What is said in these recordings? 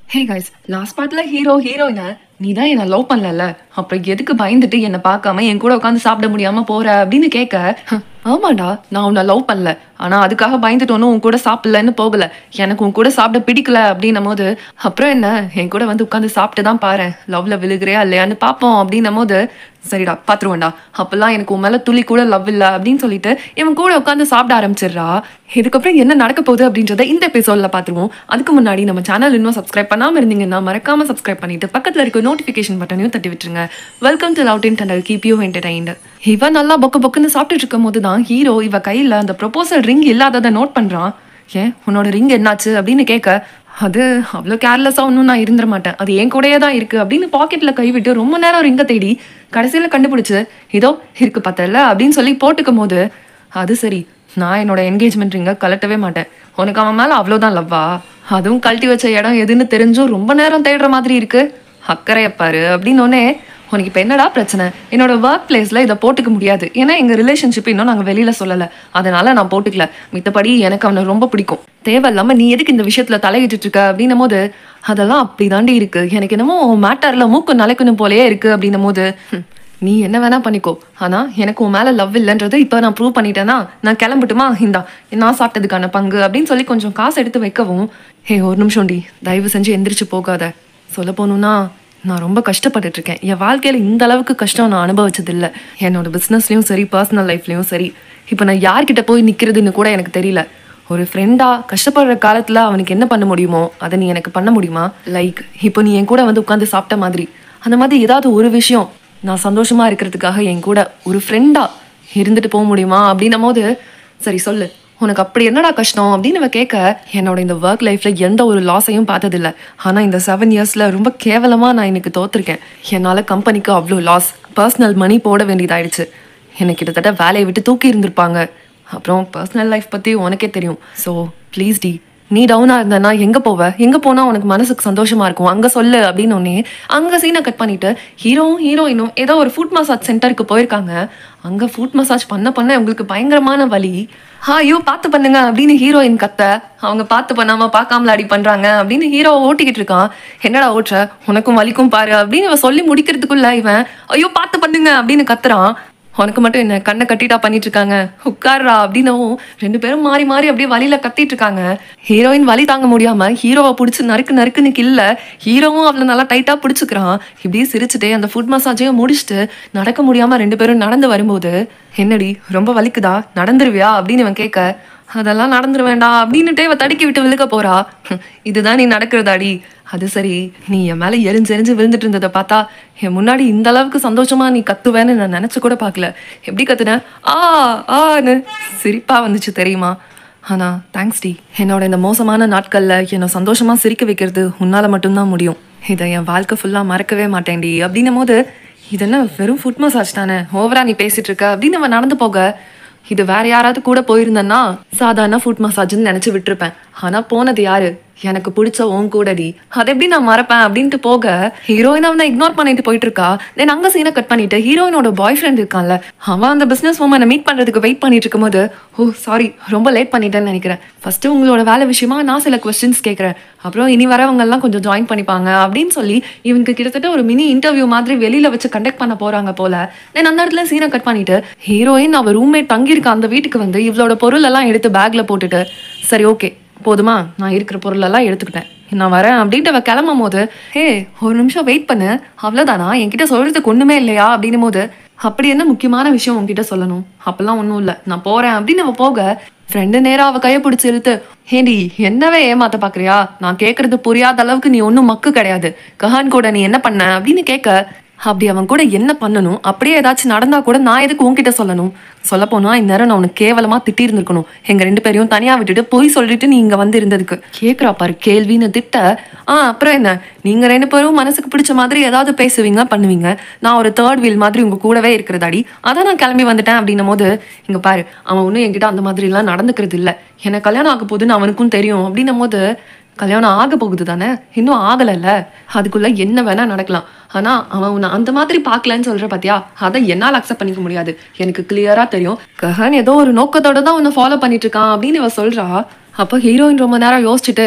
ஹே guys last பார்ட்ல hero ஹீரோயினை நீ தான் என்ன லவ் பண்ணல அப்புறம் எதுக்கு பயந்துட்டு என்னை பார்க்காம என் கூட உட்காந்து சாப்பிட முடியாம போற அப்படின்னு கேட்க "ஹம், ஆமாடா நான் உன்னை லவ் பண்ணல ஆனா அதுக்காக பயந்துட்டு ஒன்றும் உன் கூட சாப்பிடலன்னு போகல எனக்கு உன் கூட சாப்பிட பிடிக்கல அப்படின்னும் போது அப்புறம் என்ன என் கூட வந்து உட்காந்து சாப்பிட்டு தான் பாரு லவ்ல விழுகிறியா இல்லையான்னு பார்ப்போம் அப்படின்னும் போது சரிடா பாத்துருவேன்டா அப்பெல்லாம் எனக்கு உன் மேல துளி கூட லவ் இல்ல அப்படின்னு சொல்லிட்டு இவன் கூட உட்காந்து சாப்பிட ஆரம்பிச்சிடுறா இதுக்கப்புறம் என்ன நடக்க போகுது அப்படின்றத இந்த எபிசோட்ல பாத்துருவோம் அதுக்கு முன்னாடி நம்ம சேனல் இன்னும் சப்ஸ்கிரைப் பண்ணாம இருந்தீங்கன்னா மறக்காம சப்ஸ்கிரைப் பண்ணிட்டு பக்கத்துல இருக்க நோட்டிபிகேஷன் பட்டனையும் தட்டி விட்டுருங்க welcome to love in tunnel keep you entertained இவன் நல்லா பொக்கு பொக்குன்னு சாப்பிட்டுட்டு இருக்கும் போது தான் ஹீரோ இவ கையில அந்த ப்ரொபோசல் ரிங் இல்லாததை நோட் பண்றான் ஏன் உன்னோட ரிங் என்னாச்சு அப்படின்னு கேட்க அது அவ்வளோ கேர்லெஸ்ஸாக ஒன்றும் நான் இருந்துட மாட்டேன் அது என் கூடயே தான் இருக்கு அப்படின்னு பாக்கெட்ல கைவிட்டு ரொம்ப நேரம் ரிங்கை தேடி கடைசியில் கண்டுபிடிச்சு இதோ இருக்கு பார்த்தல அப்படின்னு சொல்லி போட்டுக்கும் போது அது சரி நான் என்னோட என்கேஜ்மெண்ட் ரிங்கை கலட்டவே மாட்டேன் உனக்கு அவன் மேலே அவ்வளோதான் லவ்வா அதுவும் கழட்டி வச்ச இடம் எதுன்னு தெரிஞ்சும் ரொம்ப நேரம் தேடுற மாதிரி இருக்கு அக்கறையை பாரு அப்படின்னு உடனே உனக்கு இப்போ என்னடா பிரச்சனை என்னோட ஒர்க் பிளேஸில் இதை போட்டுக்க முடியாது ஏன்னா எங்கள் ரிலேஷன்ஷிப் இன்னும் நாங்கள் வெளியில் சொல்லலை அதனால நான் போட்டுக்கல மித்தபடி எனக்கு அவனை ரொம்ப பிடிக்கும் தேவையில்லாம நீ எதுக்கு இந்த விஷயத்தில் தலையிட்டு இருக்க அப்படின்னும் போது அதெல்லாம் அப்படி தாண்டி இருக்கு எனக்கு என்னமோ மேட்டரில் மூக்கு நலைக்கணும் போலயே இருக்கு அப்படின்னும் போது "ஹம், நீ என்ன வேணா பண்ணிக்கோ ஆனா எனக்கு உன் மேல லவ் இல்லைன்றது இப்போ நான் ப்ரூவ் பண்ணிட்டேன்னா நான் கிளம்பட்டுமா இந்தா நான் சாப்பிட்டதுக்கான பங்கு அப்படின்னு சொல்லி கொஞ்சம் காசு எடுத்து வைக்கவும் ஹே ஒரு நிமிஷம்டி தயவு செஞ்சு எந்திரிச்சு போகாத சொல்ல போகணும்னா நான் ரொம்ப கஷ்டப்பட்டுட்டு இருக்கேன் என் வாழ்க்கையில இந்த அளவுக்கு கஷ்டம் நான் அனுபவிச்சது இல்லை என்னோட பிஸ்னஸ்லயும் சரி பர்சனல் லைஃப்லயும் சரி இப்போ நான் யார்கிட்ட போய் நிக்கிறதுன்னு கூட எனக்கு தெரியல ஒரு ஃப்ரெண்டா கஷ்டப்படுற காலத்துல அவனுக்கு என்ன பண்ண முடியுமோ அதை நீ எனக்கு பண்ண முடியுமா லைக் இப்போ நீ என் கூட வந்து உட்காந்து சாப்பிட்ட மாதிரி அந்த மாதிரி ஏதாவது ஒரு விஷயம் நான் சந்தோஷமா இருக்கிறதுக்காக என் கூட ஒரு ஃப்ரெண்டா இருந்துட்டு போக முடியுமா அப்படின்னும் போது சரி சொல்லு உனக்கு அப்படி என்னடா கஷ்டம் அப்படின்னு இவ கேட்க என்னோட இந்த ஒர்க் லைஃப்ல எந்த ஒரு லாஸையும் பார்த்ததில்ல ஆனா இந்த செவன் இயர்ஸ்ல ரொம்ப கேவலமா நான் எனக்கு தோத்துருக்கேன் என்னால கம்பெனிக்கு அவ்வளோ லாஸ் பர்சனல் மணி போட வேண்டியதாயிடுச்சு எனக்கு கிட்டத்தட்ட வேலையை விட்டு தூக்கி இருந்திருப்பாங்க அப்புறம் பர்சனல் லைஃப் பத்தி உனக்கே தெரியும் ஸோ ப்ளீஸ் டி நீ டவுனா இருந்தனா எங்க போவ எங்க போனா உனக்கு மனசுக்கு சந்தோஷமா இருக்கும் அங்க சொல்லு அப்படின்னு உடனே அங்க சீனை கட் பண்ணிட்டு ஹீரோவும் ஹீரோயினும் ஏதோ ஒரு ஃபுட் மசாஜ் சென்டருக்கு போயிருக்காங்க அங்க ஃபுட் மசாஜ் பண்ண பண்ண உங்களுக்கு பயங்கரமான வலி ஐயோ பார்த்து பண்ணுங்க அப்படின்னு ஹீரோயின் கத்த அவங்க பார்த்து பண்ணாம பார்க்காமல அடி பண்றாங்க அப்படின்னு ஹீரோ ஓட்டிக்கிட்டு இருக்கான் என்னடா ஓட்டுற உனக்கும் வலிக்கும் பாரு அப்படின்னு இவன் சொல்லி முடிக்கிறதுக்குள்ள இவன் ஐயோ பார்த்து பண்ணுங்க அப்படின்னு கத்துறான் உனக்கு மட்டும் என்ன கண்ணை கட்டிட்டா பண்ணிட்டு இருக்காங்க உட்கார்றா அப்படின்னவும் ரெண்டு பேரும் மாறி மாறி அப்படியே வலியில கத்திட்டு இருக்காங்க ஹீரோயின் வலி தாங்க முடியாம ஹீரோவை பிடிச்சி நறுக்கு நறுக்குன்னு கில்ல ஹீரோவும் அவளை நல்லா டைட்டா பிடிச்சிக்கிறான் இப்படியே சிரிச்சுட்டே அந்த ஃபுட் மசாஜையும் முடிச்சுட்டு நடக்க முடியாம ரெண்டு பேரும் நடந்து வரும்போது என்னடி ரொம்ப வலிக்குதா நடந்துருவியா அப்படின்னு இவன் கேட்க அதெல்லாம் நடந்துட வேண்டாம் அப்படின்னுட்டே இவ தடுக்கி விட்டு விழுக போறா "ஹம், இதுதான் நீ நடக்கிறதாடி அது சரி நீ என் மேல எரிஞ்சு எரிஞ்சு விழுந்துட்டு இருந்ததை பார்த்தா என் முன்னாடி இந்த அளவுக்கு சந்தோஷமா நீ கத்துவேன்னு நான் நினைச்சு கூட பார்க்கல எப்படி கத்துன ஆ ஆன்னு சிரிப்பா வந்துச்சு தெரியுமா ஆனா தேங்க்ஸ் டி என்னோட இந்த மோசமான நாட்கள்ல என்னை சந்தோஷமா சிரிக்க வைக்கிறது உன்னால மட்டும்தான் முடியும் இதை என் வாழ்க்கை ஃபுல்லா மறக்கவே மாட்டேன்டி அப்படின்னும் போது இது என்ன வெறும் ஃபுட் மசாஜ் தானே ஓவரா நீ பேசிட்டு இருக்க அப்படின்னு அவன் நடந்து போக இது வேற யாராவது கூட போயிருந்தேன்னா சாதாரண ஃபுட் மசாஜ்னு நினைச்சு விட்டுருப்பேன் ஆனா போனது யாரு எனக்கு பிடிச்ச உன் கூடடி அதை எப்படி நான் மறப்பேன் அப்படின்ட்டு போக ஹீரோயின் அவனை இக்னோர் பண்ணிட்டு போயிட்டு இருக்கா தென் அங்க சீனை கட் பண்ணிட்டு ஹீரோயினோட பாய் ஃப்ரெண்ட் இருக்கான்ல அவன் அந்த பிசினஸ் உமனை மீட் பண்றதுக்கு வெயிட் பண்ணிட்டு இருக்கும்போது ஓ சாரி ரொம்ப லேட் பண்ணிட்டேன்னு நினைக்கிறேன் ஃபர்ஸ்ட் உங்களோட வேலை விஷயமா நான் சில கொஸ்டின்ஸ் கேட்கறேன் அப்புறம் இனி வரவங்க எல்லாம் கொஞ்சம் ஜாயின் பண்ணிப்பாங்க அப்படின்னு சொல்லி இவனுக்கு கிட்டத்தட்ட ஒரு மினி இன்டர்வியூ மாதிரி வெளியில வச்சு கண்டக்ட் பண்ண போறாங்க போல தென் அந்த இடத்துல சீனை கட் பண்ணிட்டு ஹீரோயின் அவ ரூம்மேட் தங்கியிருக்க அந்த வீட்டுக்கு வந்து இவளோட பொருள் எல்லாம் எடுத்து பேக்ல போட்டுட்டு சரி ஓகே போதுமா நான் இருக்கிற பொருள் எல்லாம் எடுத்துக்கிட்டேன் நான் வரேன் அப்படின்ட்டு அவ கிளம்பும் போது ஹே ஒரு நிமிஷம் வெயிட் பண்ணு அவ்வளோதானா என்கிட்ட சொல்றதுக்கு ஒண்ணுமே இல்லையா அப்படின்னும் போது அப்படி என்ன முக்கியமான விஷயம் உன்கிட்ட சொல்லணும் அப்பெல்லாம் ஒன்றும் இல்லை நான் போறேன் அப்படின்னு அவ போக ஃப்ரெண்டு நேரா அவ கையை பிடிச்சி இழுத்து ஹேடி என்னவே ஏமாத்த பாக்குறியா நான் கேட்கறது புரியாத அளவுக்கு நீ ஒன்றும் மக்கு கிடையாது கஹான் கூட நீ என்ன பண்ண அப்படின்னு கேட்க அப்படி அவன் கூட என்ன பண்ணணும் அப்படியே ஏதாச்சும் நடந்தா கூட நான் எதுக்கு உன்கிட்ட சொல்லணும் சொல்ல போனா இந்நேரம் நான் உனக்கு கேவலமா திட்டி இருந்திருக்கணும் எங்க ரெண்டு பேரையும் தனியா விட்டுட்டு போய் சொல்லிட்டு நீ இங்க வந்து இருந்ததுக்கு கேக்குறா பாரு கேள்வின்னு திட்ட ஆ அப்புறம் என்ன நீங்க ரெண்டு பேரும் மனசுக்கு பிடிச்ச மாதிரி ஏதாவது பேசுவீங்க பண்ணுவீங்க நான் ஒரு தேர்ட் வீல் மாதிரி உங்க கூடவே இருக்கிறதாடி அதான் நான் கிளம்பி வந்துட்டேன் அப்படின்னும் போது இங்க பாரு அவன் ஒன்றும் என்கிட்ட அந்த மாதிரி எல்லாம் நடந்துக்கிறது இல்ல எனக்கு கல்யாணம் ஆக போகுதுன்னு அவனுக்கும் தெரியும் அப்படின்னும் போது கல்யாணம் ஆக போகுது தானே இன்னும் ஆகலைல்ல அதுக்குள்ள என்ன வேணா நடக்கலாம் ஆனா அவன் உன்னை அந்த மாதிரி பார்க்கலன்னு சொல்ற பாத்தியா அதை என்னால் அக்செப்ட் பண்ணிக்க முடியாது எனக்கு கிளியரா தெரியும் கஹன் ஏதோ ஒரு நோக்கத்தோட தான் உன்னை ஃபாலோ பண்ணிட்டு இருக்கான் அப்படின்னு இவ சொல்றா அப்போ ஹீரோயின் ரொம்ப நேரம் யோசிச்சுட்டு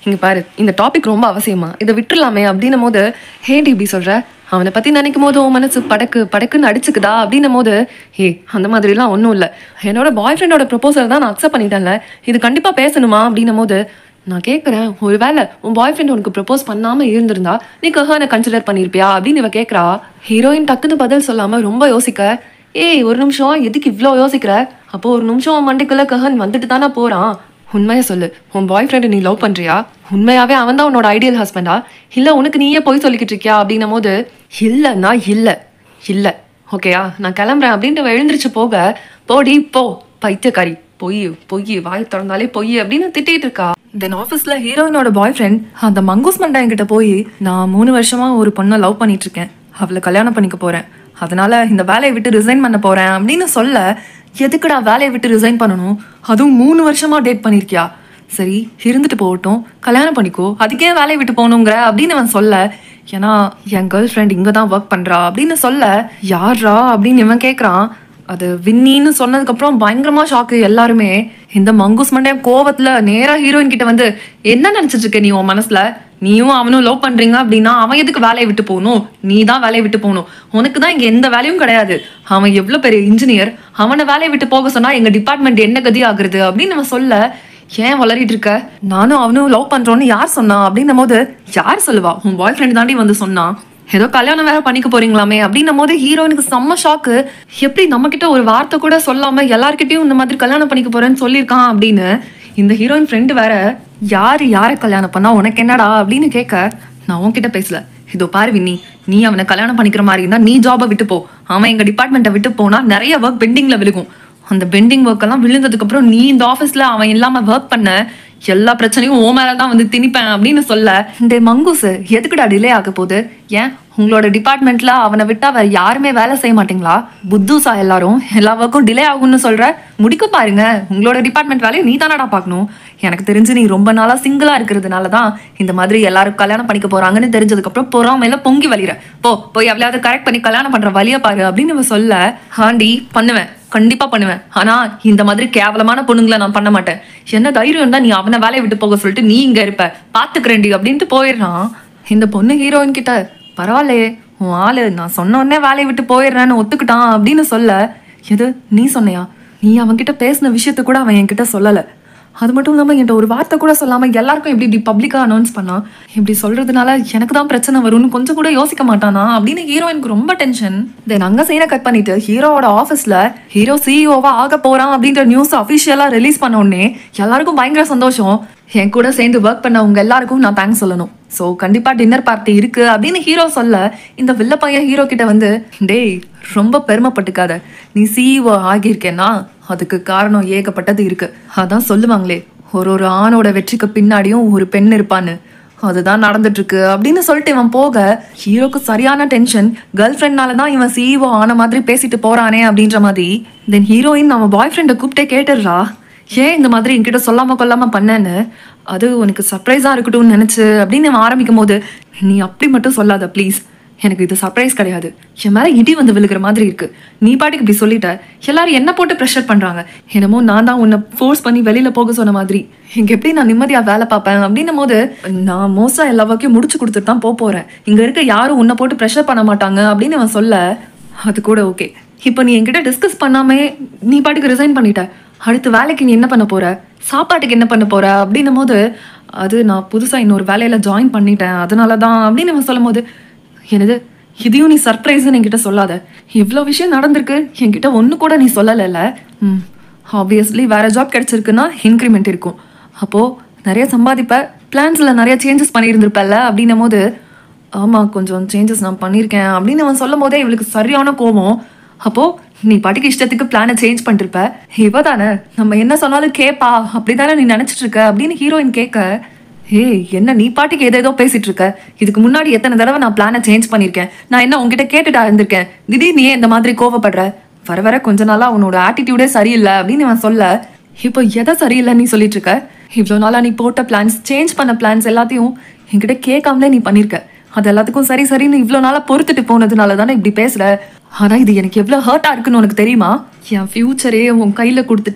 இங்க பாரு இந்த டாபிக் ரொம்ப அவசியமா இதை விட்டுறலாமே அப்படின்னும் போது ஹேடி இப்படி சொல்ற அவனை பத்தி நினைக்கும் போது உன் மனசு படக்கு படக்குன்னு அடிச்சுக்குதா அப்படின்னும் போது ஹே அந்த மாதிரிலாம் ஒன்றும் இல்லை என்னோட பாய் ஃப்ரெண்டோட ப்ரொபோசல் தான் நான் அக்செப்ட் பண்ணிட்டேன்ல இது கண்டிப்பா பேசணுமா அப்படின்னும் போது நான் கேட்குறேன் ஒருவேளை உன் பாய் ஃப்ரெண்ட் உனக்கு ப்ரப்போஸ் பண்ணாம இருந்திருந்தா நீ கஹானை கன்சிடர் பண்ணியிருப்பியா அப்படின்னு இவ கேட்குறா ஹீரோயின் டக்குன்னு பதில் சொல்லாம ரொம்ப யோசிக்க ஏய் ஒரு நிமிஷம் எதுக்கு இவ்வளோ யோசிக்கிற அப்போ ஒரு நிமிஷம் உன் மண்டைக்குள்ள கஹன் வந்துட்டு தானே போறான் உண்மையை சொல்லு உன் பாய் ஃப்ரெண்டை நீ லவ் பண்றியா உண்மையாவே அவன் தான் உன்னோட ஐடியல் ஹஸ்பண்டா இல்ல உனக்கு நீயே போய் சொல்லிக்கிட்டு இருக்கியா அப்படின்னும் போது இல்லைன்னா இல்லை இல்லை ஓகேயா நான் கிளம்புறேன் அப்படின்ட்டு அவ எழுந்திருச்சு போக போடி போ பைத்தியக்காரி பொய் பொய் வாய் திறந்தாலே பொய் அப்படின்னு திட்டிட்டு இருக்கா தென் ஆஃபீஸ்ல ஹீரோயினோட பாய் ஃப்ரெண்ட் அந்த மங்கூஸ் மண்டா என்கிட்ட போய் நான் மூணு வருஷமா ஒரு பொண்ணை லவ் பண்ணிட்டு இருக்கேன் அவளை கல்யாணம் பண்ணிக்க போறேன் அதனால இந்த வேலையை விட்டு ரிசைன் பண்ண போறேன் அப்படின்னு சொல்ல எதுக்குடா வேலையை விட்டு ரிசைன் பண்ணணும் அதுவும் மூணு வருஷமா டேட் பண்ணிருக்கியா சரி இருந்துட்டு போகட்டும் கல்யாணம் பண்ணிக்கோ அதுக்கே வேலையை விட்டு போகணுங்கிற அப்படின்னு அவன் சொல்ல ஏன்னா என் கேர்ள் ஃப்ரெண்ட் இங்கே தான் ஒர்க் பண்ணுறா அப்படின்னு சொல்ல யாரா அப்படின்னு இவன் கேட்குறான் அது வின்னின்னு சொன்னதுக்கப்புறம் பயங்கரமா ஷாக்கு எல்லாருமே இந்த மங்கூஸ் மண்டே கோவத்துல நேரா ஹீரோயின் கிட்ட வந்து என்ன நினைச்சிட்டு இருக்க நீ உன் மனசுல நீயும் அவனும் லவ் பண்றீங்க அப்படின்னா அவன் எதுக்கு வேலையை விட்டு போகணும் நீ தான் வேலையை விட்டு போகணும் உனக்கு தான் இங்க எந்த வேலையும் கிடையாது அவன் எவ்வளவு பெரிய இன்ஜினியர் அவனை வேலையை விட்டு போக சொன்னா எங்க டிபார்ட்மெண்ட் என்ன கதி ஆகுறது அப்படின்னு அவன் சொல்ல ஏன் வளரிட்டு இருக்க நானும் அவனும் லவ் பண்றோன்னு யார் சொன்னா அப்படின்னும் போது யார் சொல்லுவா உன் பாய் ஃப்ரெண்ட் தாண்டி வந்து சொன்னான் ஏதோ கல்யாணம் வேற பண்ணிக்க போறீங்களாமே அப்படின்னும் போது ஹீரோயினுக்கு செம்ம ஷாக்கு எப்படி நம்ம கிட்ட ஒரு வார்த்தை கூட சொல்லாம எல்லார்கிட்டயும் இந்த மாதிரி கல்யாணம் பண்ணிக்க போறேன்னு சொல்லியிருக்கான் அப்படின்னு இந்த ஹீரோயின் ஃப்ரெண்டு வேற யாரு யாரை கல்யாணம் பண்ணா உனக்கு என்னடா அப்படின்னு கேட்க நான் உன்கிட்ட பேசல இதோ பாரு வின்னி நீ அவனை கல்யாணம் பண்ணிக்கிற மாதிரி இருந்தா நீ ஜாபை விட்டு போ அவன் எங்க டிபார்ட்மெண்ட்டை விட்டு போனா நிறைய ஒர்க் பெண்டிங்ல விழுகும் அந்த பெண்டிங் ஒர்க் எல்லாம் விழுந்ததுக்கு அப்புறம் நீ இந்த ஆபீஸ்ல அவன் இல்லாம ஒர்க் பண்ண எல்லா பிரச்சனையும் ஓ மேலதான் வந்து திணிப்பேன் அப்படின்னு சொல்ல இந்த மங்கூஸ் எதுக்குடா டிலே ஆக போகுது ஏன் உங்களோட டிபார்ட்மெண்ட்ல அவனை விட்டா வேற யாருமே வேலை செய்ய மாட்டீங்களா புத்தூசா எல்லாரும் எல்லா ஒர்க்கும் டிலே ஆகும்னு சொல்ற முடிக்க பாருங்க உங்களோட டிபார்ட்மெண்ட் வேலையை நீ தானடா பார்க்கணும் எனக்கு தெரிஞ்சு நீ ரொம்ப நாளா சிங்கிளா இருக்கிறதுனால தான் இந்த மாதிரி எல்லாரும் கல்யாணம் பண்ணிக்க போறாங்கன்னு தெரிஞ்சதுக்கு அப்புறம் பொறாமையில பொங்கி வலிற போ போய் எவ்வளவு கரெக்ட் பண்ணி கல்யாணம் பண்ற வழிய பாரு அப்படின்னு இவன் சொல்ல ஆண்டி பண்ணுவேன் கண்டிப்பா பண்ணுவேன் ஆனா இந்த மாதிரி கேவலமான பொண்ணுங்களை நான் பண்ண மாட்டேன் என்ன தைரியம் தான் நீ அவனை வேலையை விட்டு போக சொல்லிட்டு நீ இங்க இருப்ப பாத்துக்கிறேன்டி அப்படின்ட்டு போயிடுறான் இந்த பொண்ணு ஹீரோயின் கிட்ட பரவாயில்லையே உன் ஆளு நான் சொன்ன உடனே வேலையை விட்டு போயிடுறேன்னு ஒத்துக்கிட்டான் அப்படின்னு சொல்ல எது நீ சொன்னையா நீ அவன்கிட்ட பேசின விஷயத்த கூட அவன் என்கிட்ட சொல்லல அது மட்டும் இல்லாமல் என்கிட்ட ஒரு வார்த்தை கூட சொல்லாம எல்லாருக்கும் எப்படி இப்படி பப்ளிக்காக அனௌன்ஸ் பண்ணா இப்படி சொல்றதுனால எனக்கு தான் பிரச்சனை வரும்னு கொஞ்சம் கூட யோசிக்க மாட்டானா அப்படின்னு ஹீரோயினுக்கு ரொம்ப டென்ஷன் தென் அங்க சீனை கட் பண்ணிட்டு ஹீரோவோட ஆஃபீஸ்ல ஹீரோ சிஇஓவா ஆக போறான் அப்படின்ற நியூஸ் அஃபிஷியலா ரிலீஸ் பண்ண உடனே எல்லாருக்கும் பயங்கர சந்தோஷம் என் கூட சேர்ந்து ஒர்க் பண்ண உங்க எல்லாருக்கும் நான் தேங்க்ஸ் சொல்லணும் ஸோ கண்டிப்பா டின்னர் பார்ட்டி இருக்கு அப்படின்னு ஹீரோ சொல்ல இந்த வில்ல பையன் ஹீரோ கிட்ட வந்து டேய் ரொம்ப பெருமைப்பட்டுக்காத நீ சிஇஓ ஆகியிருக்கேன்னா அதுக்கு காரணம் ஏகப்பட்டது இருக்கு அதான் சொல்லுவாங்களே ஒரு ஒரு ஆணோட வெற்றிக்கு பின்னாடியும் ஒரு பெண் இருப்பான்னு அதுதான் நடந்துட்டு இருக்கு அப்படின்னு சொல்லிட்டு இவன் போக ஹீரோக்கு சரியான டென்ஷன் கேர்ள் ஃப்ரெண்ட்னால தான் இவன் சிஇஓ ஆன மாதிரி பேசிட்டு போறானே அப்படின்ற மாதிரி தென் ஹீரோயின் அவன் பாய் ஃப்ரெண்டை கூப்பிட்டே கேட்டுடுறா ஏன் இந்த மாதிரி என்கிட்ட சொல்லாம கொல்லாம பண்ணேன்னு அது உனக்கு சர்ப்ரைஸா இருக்கட்டும்னு நினைச்சு அப்படின்னு அவன் ஆரம்பிக்கும் போது நீ அப்படி மட்டும் சொல்லாத ப்ளீஸ் எனக்கு இது சர்ப்ரைஸ் கிடையாது என் மேல இடி வந்து விழுகிற மாதிரி இருக்கு நீ பாட்டுக்கு இப்படி சொல்லிட்ட எல்லாரும் என்ன போட்டு ப்ரெஷர் பண்றாங்க என்னமோ நான் தான் உன்னை ஃபோர்ஸ் பண்ணி வெளியில போக சொன்ன மாதிரி இங்க எப்படி நான் நிம்மதியா வேலை பார்ப்பேன் அப்படின்னும் போது நான் மோஸ்டா எல்லா ஒர்க்கையும் முடிச்சு கொடுத்துட்டு தான் போக போறேன் இங்க இருக்க யாரும் உன்னை போட்டு ப்ரெஷர் பண்ண மாட்டாங்க அப்படின்னு அவன் சொல்ல அது கூட ஓகே இப்போ நீ என்கிட்ட டிஸ்கஸ் பண்ணாமே நீ பாட்டுக்கு ரிசைன் பண்ணிட்ட அடுத்த வேலைக்கு நீ என்ன பண்ண போற சாப்பாட்டுக்கு என்ன பண்ண போற அப்படின்னும் போது அது நான் புதுசா இன்னொரு வேலையில ஜாயின் பண்ணிட்டேன் அதனால தான் அப்படின்னு அவன் சொல்லும் போது என்னது இதையும் நீ சர்ப்ரைஸ்னு என்கிட்ட சொல்லாத இவ்வளோ விஷயம் நடந்திருக்கு என்கிட்ட ஒன்று கூட நீ சொல்லலைல்ல ம் ஆப்வியஸ்லி வேற ஜாப் கிடைச்சிருக்குன்னா இன்க்ரிமெண்ட் இருக்கும் அப்போது நிறைய சம்பாதிப்ப பிளான்ஸில் நிறைய சேஞ்சஸ் பண்ணியிருந்திருப்பல்ல அப்படின்னும் போது ஆமாம் கொஞ்சம் சேஞ்சஸ் நான் பண்ணியிருக்கேன் அப்படின்னு அவன் சொல்லும் போதே இவளுக்கு சரியான கோவம் அப்போ நீ பாட்டுக்கு இஷ்டத்துக்கு பிளானை சேஞ்ச் பண்ணிருப்ப இவ தானே நம்ம என்ன சொன்னாலும் கேப்பா அப்படிதானே நீ நினைச்சிட்டு இருக்க அப்படின்னு ஹீரோயின் கேட்க ஏய் என்ன நீ பாட்டுக்கு ஏதேதோ பேசிட்டு இருக்க இதுக்கு முன்னாடி எத்தனை தடவை நான் பிளானை சேஞ்ச் பண்ணியிருக்கேன் நான் என்ன உன்கிட்ட கேட்டுட்டா இருந்திருக்கேன் திடீர்னு நீ ஏன் இந்த மாதிரி கோவப்படுற வர வர கொஞ்ச நாளா உன்னோட ஆட்டிடியூடே சரியில்லை அப்படின்னு அவன் சொல்ல இப்போ எதை சரியில்லை நீ சொல்லிட்டு இருக்க இவ்வளோ நாளா நீ போட்ட பிளான்ஸ் சேஞ்ச் பண்ண பிளான்ஸ் எல்லாத்தையும் என்கிட்ட கேட்காமலே நீ பண்ணிருக்க அது எல்லாத்துக்கும் சரி சரின்னு இவ்வளோ நாளா பொறுத்துட்டு போனதுனால தானே இப்படி பேசுற ஆனா இது எனக்கு எவ்வளோ ஹர்ட்டா இருக்குன்னு உனக்கு தெரியுமா என் ஃபியூச்சரே உன் கையில கொடுத்துட்டு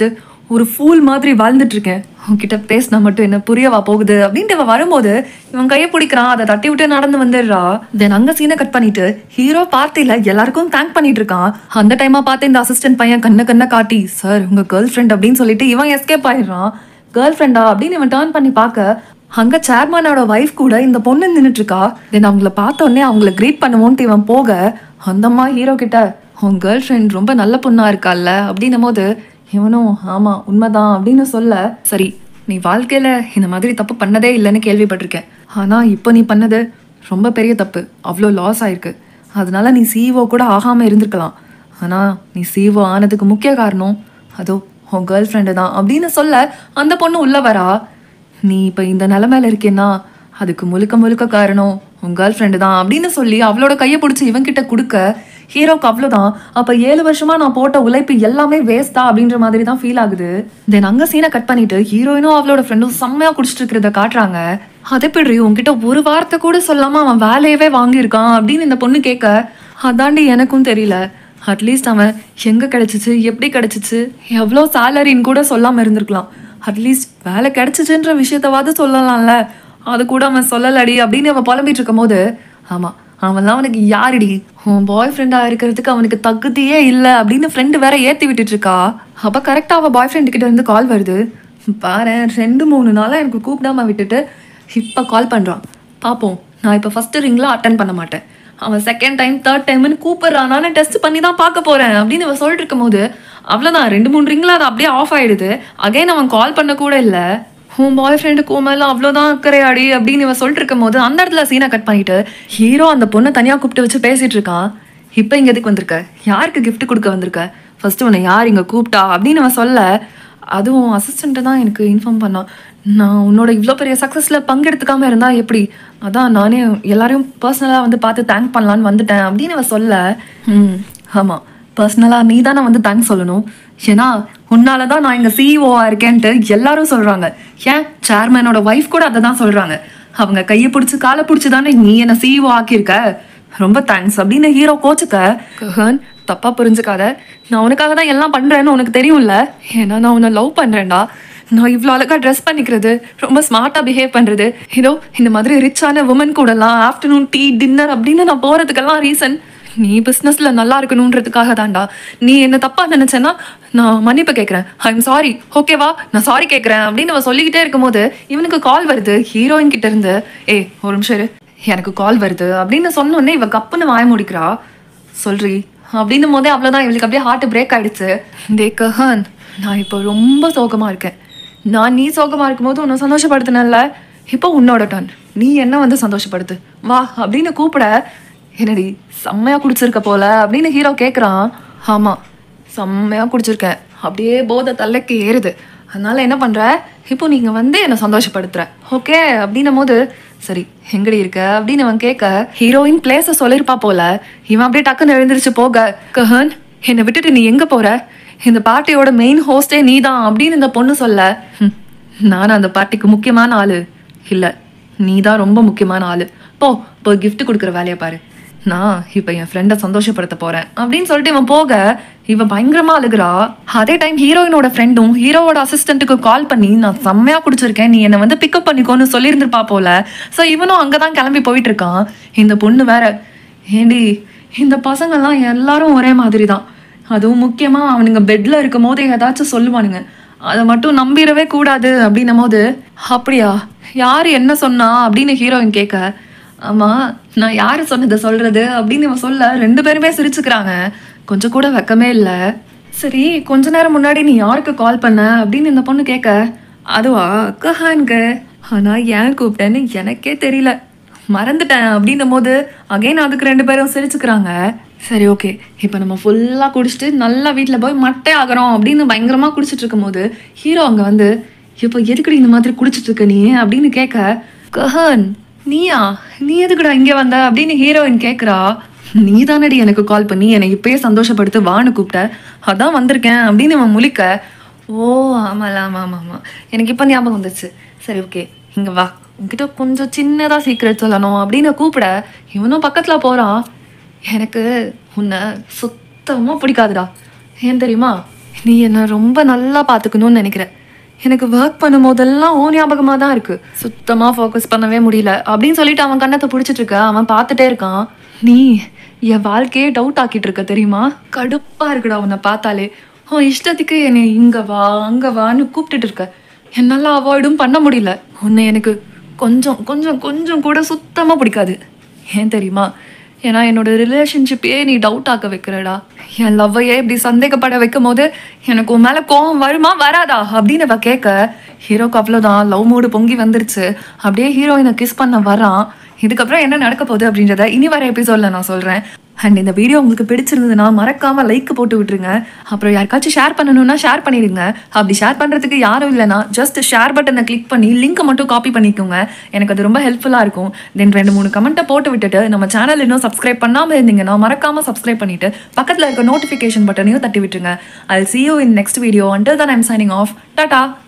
ஒரு ஃபூல் மாதிரி வாழ்ந்துட்டு இருக்கேன் உன்கிட்ட பேசினா மட்டும் என்ன புரியவா போகுது அப்படின்ட்டு அவ வரும்போது இவன் கையை பிடிக்கிறான் அதை தட்டி விட்டு நடந்து வந்துடுறா தென் அங்க சீனை கட் பண்ணிட்டு ஹீரோ பார்ட்டில எல்லாருக்கும் தேங்க் பண்ணிட்டு இருக்கான் அந்த டைமா பார்த்து இந்த அசிஸ்டன்ட் பையன் கண்ண கண்ண காட்டி சார் உங்க கேர்ள் ஃப்ரெண்ட் அப்படின்னு சொல்லிட்டு இவன் எஸ்கேப் ஆயிடுறான் கேர்ள் ஃப்ரெண்டா அப்படின்னு இவன் டேர்ன் பண்ணி பார்க்க அங்க சேர்மனோட ஒய்ஃப் கூட இந்த பொண்ணு நின்னுட்டு இருக்கா தென் அவங்கள பார்த்த உடனே அவங்கள கிரீட் பண்ணுவோன்ட்டு இவன் போக அந்தம்மா ஹீரோ கிட்ட உன் கேர்ள் ஃப்ரெண்ட் ரொம்ப நல்ல பொண்ணா இருக்கால்ல அப்படின்னும் போது இவனும் ஆமா உண்மைதான் அப்படின்னு சொல்ல சரி நீ வாழ்க்கையில இந்த மாதிரி தப்பு பண்ணதே இல்லைன்னு கேள்விப்பட்டிருக்கேன் ஆனா இப்போ நீ பண்ணது ரொம்ப பெரிய தப்பு அவ்வளோ லாஸ் ஆயிருக்கு அதனால நீ சிஇஓ கூட ஆகாம இருந்திருக்கலாம் ஆனா நீ சிஇஓ ஆனதுக்கு முக்கிய காரணம் அதோ உன் கேர்ள் ஃப்ரெண்டு தான் அப்படின்னு சொல்ல அந்த பொண்ணு உள்ள வரா நீ இப்போ இந்த நிலமையில இருக்கேன்னா அதுக்கு முழுக்க முழுக்க காரணம் உன் கேர்ள் ஃப்ரெண்டு தான் அப்படின்னு சொல்லி அவளோட கையை பிடிச்சி இவன்கிட்ட கொடுக்க ஹீரோக்கு அவ்வளோதான் அப்போ ஏழு வருஷமா நான் போட்ட உழைப்பு எல்லாமே வேஸ்டா அப்படின்ற மாதிரி தான் ஃபீல் ஆகுது தென் அங்கே சீனை கட் பண்ணிட்டு ஹீரோயினும் அவளோட ஃப்ரெண்டும் செம்மையா குடிச்சிட்டு இருக்கிறத காட்டுறாங்க அதை எப்படி உன்கிட்ட ஒரு வார்த்தை கூட சொல்லாம அவன் வேலையவே வாங்கியிருக்கான் அப்படின்னு இந்த பொண்ணு கேட்க அதாண்டி எனக்கும் தெரியல அட்லீஸ்ட் அவன் எங்க கிடைச்சிச்சு எப்படி கிடைச்சிச்சு எவ்வளோ சேலரின்னு கூட சொல்லாம இருந்திருக்கலாம் அட்லீஸ்ட் வேலை கிடைச்சிச்சுன்ற விஷயத்தவாது சொல்லலாம்ல அது கூட அவன் சொல்லலடி அப்படின்னு அவன் புலம்பிட்டு இருக்கும் போது ஆமா அவன்லாம் அவனுக்கு யாருடி உன் பாய் ஃப்ரெண்டா இருக்கிறதுக்கு அவனுக்கு தகுதியே இல்லை அப்படின்னு ஃப்ரெண்டு வேற ஏத்தி விட்டுட்டு இருக்கா அப்ப கரெக்டா அவ பாய் ஃப்ரெண்டு கிட்ட இருந்து கால் வருது பாரு ரெண்டு மூணு நாளா எனக்கு கூப்பிடாம விட்டுட்டு இப்ப கால் பண்றான் பாப்போம் நான் இப்ப ஃபர்ஸ்ட் ரிங்ல அட்டன் பண்ண மாட்டேன் அவன் செகண்ட் டைம் தேர்ட் டைம்னு கூப்பிடுறான் நான் டெஸ்ட் பண்ணி தான் பார்க்க போறேன் அப்படின்னு அவன் சொல்லிட்டு இருக்கும் போது அவ்வளோதான் ரெண்டு மூணு ரிங்ல அது அப்படியே ஆஃப் ஆயிடுது அகைன் அவன் கால் பண்ண கூட இல்லை உன் பாய் ஃப்ரெண்டுக்கு உன் மேலே அவ்வளோதான் அக்கறையாடி அப்படின்னு இவன் சொல்லிட்டு இருக்கும் போது அந்த இடத்துல சீனை கட் பண்ணிட்டு ஹீரோ அந்த பொண்ணை தனியாக கூப்பிட்டு வச்சு பேசிட்டு இருக்கான் இப்போ இங்க எதுக்கு வந்திருக்க யாருக்கு gift கொடுக்க வந்திருக்க ஃபர்ஸ்ட் உன்னை யார் இங்க கூப்பிட்டா அப்படின்னு அவன் சொல்ல அதுவும் அசிஸ்டண்ட்டு தான் எனக்கு இன்ஃபார்ம் பண்ணான் நான் உன்னோட இவ்வளோ பெரிய சக்ஸஸில் பங்கெடுத்துக்காம இருந்தா எப்படி அதான் நானே எல்லாரையும் பர்சனலாக வந்து பார்த்து தேங்க் பண்ணலான்னு வந்துட்டேன் அப்படின்னு அவன் சொல்ல ம் ஆமாம் பர்சனலாக நீ தானே வந்து தேங்க்ஸ் சொல்லணும் ஏன்னா உன்னால தான் நான் இங்கே சிஇஓவா இருக்கேன்ட்டு எல்லாரும் சொல்கிறாங்க ஏன் சேர்மேனோட ஒய்ஃப் கூட அதை தான் சொல்கிறாங்க அவங்க கையை பிடிச்சி காலை பிடிச்சி தானே நீ என்ன சிஇஓ ஆக்கியிருக்க ரொம்ப தேங்க்ஸ் அப்படின்னு ஹீரோ கோச்சுக்க கஹன் தப்பா புரிஞ்சுக்காத நான் உனக்காக தான் எல்லாம் பண்றேன்னு உனக்கு தெரியும்ல ஏன்னா நான் உன்னை லவ் பண்றேன்டா நான் இவ்வளோ அழகா ட்ரெஸ் பண்ணிக்கிறது ரொம்ப ஸ்மார்ட்டா பிஹேவ் பண்றது ஏதோ இந்த மாதிரி ரிச்சான உமன் கூடலாம் ஆஃப்டர்நூன் டீ டின்னர் அப்படின்னு நான் போறதுக்கெல்லாம் ரீசன் நீ பிஸ்னஸ்ல நல்லா இருக்கணுன்றதுக்காக தான்டா நீ என்ன தப்பா நினைச்சேன்னா நான் மன்னிப்பு கேட்குறேன் ஐ எம் சாரி ஓகேவா நான் சாரி கேட்குறேன் அப்படின்னு அவ சொல்லிக்கிட்டே இருக்கும்போது இவனுக்கு கால் வருது ஹீரோயின் கிட்ட இருந்து ஏய் ஒரு நிமிஷம் இரு எனக்கு கால் வருது அப்படின்னு சொன்ன உடனே இவ கப்புன்னு வாய முடிக்கிறா சொல்றி அப்படின்னும் போதே அவ்வளோதான் இவளுக்கு அப்படியே ஹார்ட் பிரேக் ஆயிடுச்சு டே கஹான் நான் இப்போ ரொம்ப சோகமா இருக்கேன் நான் நீ சோகமா இருக்கும்போது உன்னை சந்தோஷப்படுத்தினல்ல இப்போ உன்னோட டர்ன் நீ என்ன வந்து சந்தோஷப்படுத்து வா அப்படின்னு கூப்பிட என்னடி செம்மையா குடிச்சிருக்க போல அப்படின்னு ஹீரோ கேட்குறான் ஆமா செம்மையா குடிச்சிருக்கேன் அப்படியே போதை தள்ளைக்கு ஏறுது அதனால என்ன பண்ற இப்போ நீங்க வந்து என்னை சந்தோஷப்படுத்துற ஓகே அப்படின்னும் போது சரி எங்கடி இருக்க அப்படின்னு அவன் கேட்க ஹீரோயின் பிளேஸ சொல்லிருப்பா போல இவன் அப்படியே டக்குன்னு எழுந்திருச்சு போக கஹன் என்னை விட்டுட்டு நீ எங்க போற இந்த பார்ட்டியோட மெயின் ஹோஸ்டே நீதான் அப்படின்னு இந்த பொண்ணு சொல்ல "ஹம், நான் அந்த பார்ட்டிக்கு முக்கியமான ஆளு இல்ல நீ தான் ரொம்ப முக்கியமான ஆளு போ போய் gift கொடுக்குற வேலையை பாரு நான் இப்ப என் ஃப்ரெண்டை சந்தோஷப்படுத்த போறேன் அப்படின்னு சொல்லிட்டு இவன் போக இவன் பயங்கரமா அழுகுறா அதே டைம் ஹீரோயினோட ஃப்ரெண்டும் ஹீரோவோட அசிஸ்டன்ட்டுக்கு கால் பண்ணி நான் செம்மையா குடிச்சிருக்கேன் நீ என்னை வந்து பிக்கப் பண்ணிக்கோன்னு சொல்லியிருந்திருப்பா போல ஸோ இவனும் அங்கதான் கிளம்பி போயிட்டு இருக்கான் இந்த பொண்ணு வேற ஏண்டி இந்த பசங்கெல்லாம் எல்லாரும் ஒரே மாதிரி தான் அதுவும் முக்கியமா அவனுங்க பெட்ல இருக்கும் போது ஏதாச்சும் சொல்லுவானுங்க அதை மட்டும் நம்பிடவே கூடாது அப்படின்னும் போது அப்படியா யாரு என்ன சொன்னா அப்படின்னு ஹீரோயின் கேட்க ஆமா நான் யாரு சொன்னதை சொல்றது அப்படின்னு இவன் சொல்ல ரெண்டு பேருமே சிரிச்சுக்கிறாங்க கொஞ்சம் கூட வெக்கமே இல்ல சரி கொஞ்ச நேரம் முன்னாடி நீ யாருக்கு கால் பண்ண அப்படின்னு இந்த பொண்ணு கேட்க அதுவா கஹான்க்கு ஆனா ஏன் கூப்பிட்டேன்னு எனக்கே தெரியல மறந்துட்டேன் அப்படின்னும் போது அகைன் அதுக்கு ரெண்டு பேரும் சிரிச்சுக்கிறாங்க சரி ஓகே இப்போ நம்ம ஃபுல்லாக குடிச்சிட்டு நல்லா வீட்டில் போய் மட்டை ஆகிறோம் அப்படின்னு பயங்கரமாக குடிச்சிட்டு இருக்கும்போது ஹீரோ அங்கே வந்து இப்போ எதுக்குடி இந்த மாதிரி குடிச்சிட்டு இருக்க நீ அப்படின்னு கேட்க கஹன் நீயா நீ எதுக்குடா இங்கே வந்த அப்படின்னு ஹீரோயின் கேட்குறா நீ தானடி எனக்கு கால் பண்ணி என்னை இப்பயே சந்தோஷப்படுத்து வான்னு கூப்பிட்ட அதான் வந்திருக்கேன் அப்படின்னு அவன் முழிக்க ஓ ஆமால ஆமாம் ஆமாம் ஆமாம் எனக்கு இப்போ ஞாபகம் வந்துச்சு சரி ஓகே இங்கே வா உன்கிட்ட கொஞ்சம் சின்னதாக சீக்கிரம் சொல்லணும் அப்படின்னு கூப்பிட இவனும் பக்கத்தில் போகிறான் எனக்கு உன்னை சுத்தமாக பிடிக்காதுடா ஏன் தெரியுமா நீ என்னை ரொம்ப நல்லா பார்த்துக்கணும்னு நினைக்கிற எனக்கு ஒர்க் பண்ணும் போதெல்லாம் ஓ ஞாபகமாக தான் இருக்கு சுத்தமாக ஃபோக்கஸ் பண்ணவே முடியல அப்படின்னு சொல்லிட்டு அவன் கண்ணத்தை பிடிச்சிட்டு இருக்க அவன் பார்த்துட்டே இருக்கான் நீ என் வாழ்க்கையே டவுட் ஆக்கிட்டு இருக்க தெரியுமா கடுப்பாக இருக்குடா உன்னை பார்த்தாலே உன் இஷ்டத்துக்கு என்னை இங்கே வா அங்கே வான்னு கூப்பிட்டுட்டு இருக்க என்னால் அவாய்டும் பண்ண முடியல உன்னை எனக்கு கொஞ்சம் கொஞ்சம் கொஞ்சம் கூட சுத்தமாக பிடிக்காது ஏன் தெரியுமா ஏன்னா என்னோட ரிலேஷன்ஷிப்பையே நீ டவுட் ஆக்க வைக்கிறடா என் லவ்வையே இப்படி சந்தேகப்பட வைக்கும் போது எனக்கு உன் மேலே கோவம் வருமா வராதா அப்படின்னு அவ கேட்க ஹீரோக்கு அவ்வளோதான் லவ் மூடு பொங்கி வந்துருச்சு அப்படியே ஹீரோயினை கிஸ் பண்ண வரான் இதுக்கப்புறம் என்ன நடக்க போகுது அப்படின்றத இனி வர எபிசோடில் நான் சொல்கிறேன் அண்ட் இந்த வீடியோ உங்களுக்கு பிடிச்சிருந்ததுன்னா மறக்காம லைக் போட்டு விட்டுருங்க அப்புறம் யாருக்காச்சும் ஷேர் பண்ணணும்னா ஷேர் பண்ணிடுங்க அப்படி ஷேர் பண்ணுறதுக்கு யாரும் இல்லைனா ஜஸ்ட் ஷேர் பட்டனை கிளிக் பண்ணி லிங்க்கை மட்டும் காப்பி பண்ணிக்கோங்க எனக்கு அது ரொம்ப ஹெல்ப்ஃபுல்லாக இருக்கும் தென் ரெண்டு மூணு கமெண்ட்டை போட்டு விட்டுட்டு நம்ம சேனல் இன்னும் சப்ஸ்கிரைப் பண்ணாமல் இருந்தீங்கன்னா மறக்காம சப்ஸ்கிரைப் பண்ணிட்டு பக்கத்தில் இருக்க நோட்டிஃபிகேஷன் பட்டனையும் தட்டி விட்டுருங்க ஐ see you in next video until then i'm signing off Tata